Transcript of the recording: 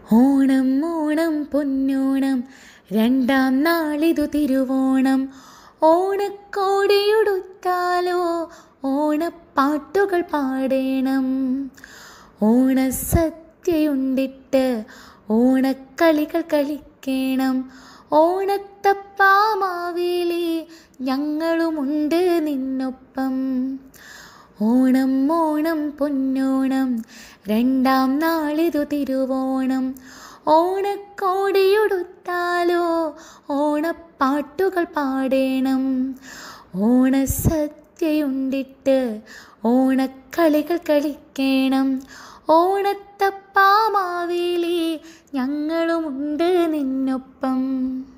ഓണം ഓണം പൊന്നോണം രണ്ടാം നാളിതു തിരുവോണം ഓണക്കോടിയുടുത്താലോ ഓണപ്പാട്ടുകൾ പാടേണം ഓണസദ്യയുണ്ടിട്ട് ഓണക്കളികൾ കളിക്കണം ഓണത്തപ്പാമാവേലി ഞങ്ങളുമുണ്ട് നിന്നൊപ്പം ഓണം ഓണം പൊന്നോണം രണ്ടാം നാളിതു തിരുവോണം ഓണക്കോടിയുടുത്താലോ ഓണപ്പാട്ടുകൾ പാടേണം ഓണസദ്യയുണ്ടിട്ട് ഓണക്കളികൾ കളിക്കണം ഓണത്തപ്പാമാവേലി ഞങ്ങളുമുണ്ട് നിന്നൊപ്പം